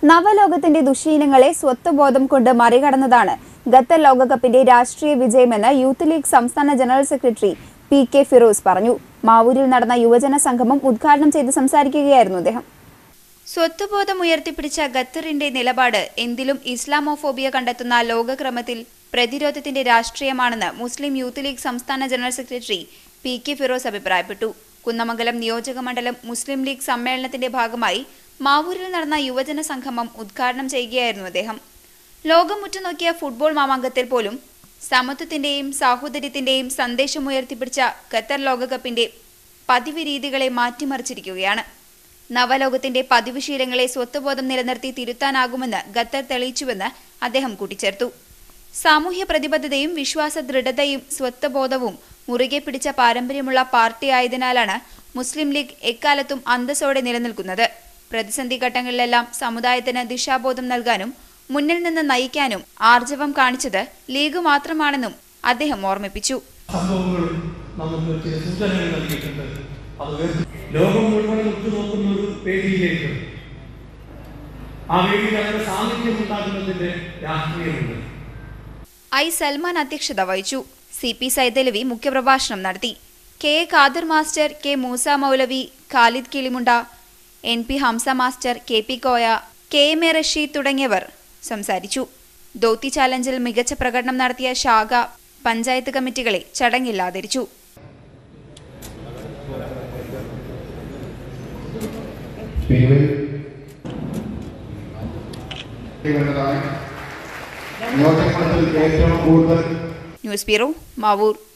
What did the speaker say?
നവലോകത്തിന്റെ ദുശീലങ്ങളെ സ്വത്വബോധം കൊണ്ട് മറികടന്നതാണ് ഖത്തർ ലോകകപ്പിന്റെ രാഷ്ട്രീയ വിജയമെന്ന് യൂത്ത് ലീഗ് സംസ്ഥാന general secretary P K Firos പറഞ്ഞു മാവൂരിൽ നടന്ന യുവജന സംഗമം ഉദ്ഘാടനം ചെയ്ത് സംസാരിക്കുകയായിരുന്നു അദ്ദേഹം സ്വത്വബോധം ഉയർത്തിപ്പിടിച്ച ഖത്തറിന്റെ നിലപാട് എന്തിലും ഇസ്ലാമോഫോബിയ കണ്ടെത്തുന്ന ലോകക്രമത്തിൽ പ്രതിരോധത്തിന്റെ രാഷ്ട്രീയമാണെന്ന് മുസ്ലിം യൂത്ത് ലീഗ് സംസ്ഥാന general secretary P K Firos അഭിപ്രായപ്പെട്ടു കുന്നമംഗലം നിയോജക മണ്ഡലം മുസ്ലിം ലീഗ് സമ്മേളനത്തിന്റെ ഭാഗമായി മാവൂരിൽ നടന്ന യുവജന സംഗമം ഉദ്ഘാടനം ചെയ്യുകയായിരുന്നു അദ്ദേഹം ലോകം ഉറ്റുനോക്കിയ ഫുട്ബോൾ മാമാങ്കത്തിൽ പോലും സമത്വത്തിന്റെയും സാഹോദര്യത്തിന്റെയും സന്ദേശം ഉയർത്തിപ്പിടിച്ച ഖത്തർ ലോകകപ്പിന്റെ പതിവ് രീതികളെ മാറ്റിമറിച്ചിരിക്കുകയാണ് നവലോകത്തിന്റെ പതിവ് ശീലങ്ങളെ സ്വത്വബോധം നിലനിർത്തി തിരുത്താനാകുമെന്ന് ഖത്തർ തെളിയിച്ചുവെന്ന് അദ്ദേഹം കൂട്ടിച്ചേർത്തു സാമൂഹ്യ പ്രതിബദ്ധതയും വിശ്വാസ ദൃഢതയും സ്വത്വബോധവും മുറുകെ പിടിച്ച പാരമ്പര്യമുള്ള പാർട്ടി ആയതിനാലാണ് മുസ്ലിം ലീഗ് എക്കാലത്തും അന്തസ്സോടെ നിലനിൽക്കുന്നത് പ്രതിസന്ധി ഘട്ടങ്ങളിലെല്ലാം സമുദായത്തിന് ദിശാബോധം നൽകാനും മുന്നിൽ നിന്ന് നയിക്കാനും ആർജവം കാണിച്ചത് ലീഗ് മാത്രമാണെന്നും അദ്ദേഹം ഓർമ്മിപ്പിച്ചു സംഭവങ്ങളും നമുക്ക് ചില സൂചനകൾ നൽകിയിട്ടുണ്ട് അത് ഉയർത്തി ലോകം മുഴുവൻ ഉറ്റുനോക്കുന്ന ഒരു വേദിയിലേക്ക് ആ വേദിയിൽ അവരുടെ സാന്നിധ്യം ഉണ്ടാകുന്നതിന്റെ രാഷ്ട്രീയമുണ്ട് ഐ സൽമാൻ അധ്യക്ഷത വഹിച്ചു സി പി സൈതലവി മുഖ്യപ്രഭാഷണം നടത്തി K A Khader master K Moosa Moulavi Khalid Kilimunda N P Hamsa master K P Koya K M A Rasheed തുടങ്ങിയവർ സംസാരിച്ചു ദോത്തി ചാലഞ്ചിൽ മികച്ച പ്രകടനം നടത്തിയ ശാഖ പഞ്ചായത്ത് കമ്മിറ്റികളെ ചടങ്ങിൽ ആദരിച്ചു പിരിവിൽ വേണ്ടതായി നിയോജകമണ്ഡലത്തിൽ ഏറ്റവും കൂടുതൽ ന്യൂസ് ബ്യൂറോ മാവൂർ